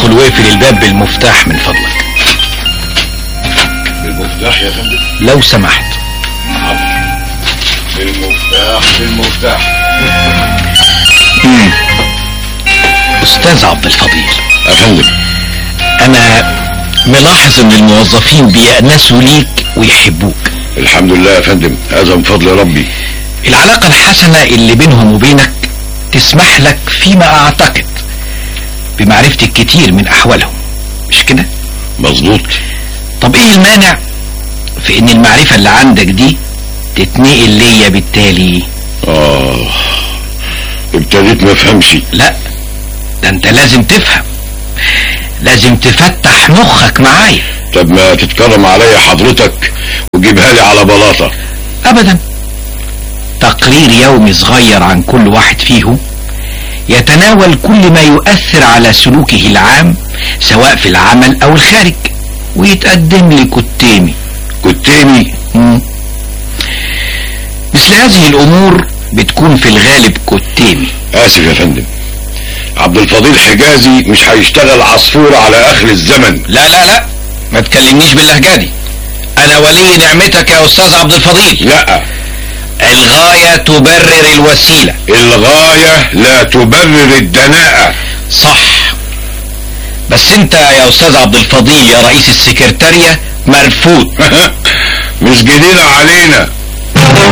ادخل واقفل الباب بالمفتاح من فضلك بالمفتاح يا فندم لو سمحت بالمفتاح بالمفتاح استاذ عبد الفضيل يا فندم انا ملاحظ ان الموظفين بيأنسوا ليك ويحبوك الحمد لله يا فندم هذا من فضل ربي العلاقة الحسنة اللي بينهم وبينك تسمح لك فيما اعتقد بمعرفة الكثير من احوالهم مش كده مظبوط طب ايه المانع في ان المعرفة اللي عندك دي تتنقل ليا بالتالي اه ابتديت ما افهمش لا ده انت لازم تفهم لازم تفتح مخك معايا طب ما تتكرم عليا حضرتك وتجيبها لي على بلاطه ابدا تقرير يومي صغير عن كل واحد فيهم يتناول كل ما يؤثر على سلوكه العام سواء في العمل او الخارج ويتقدم لي كتيمي كتاني مم. مثل هذه الامور بتكون في الغالب كتيمي اسف يا فندم عبد الفضيل حجازي مش هيشتغل عصفور على اخر الزمن لا لا لا ما تكلمنيش باللهجة دي انا ولي نعمتك يا استاذ عبد الفضيل لا الغاية تبرر الوسيلة الغاية لا تبرر الدناءة صح بس انت يا استاذ عبد الفضيل يا رئيس السكرتارية مرفوض مش جديدة علينا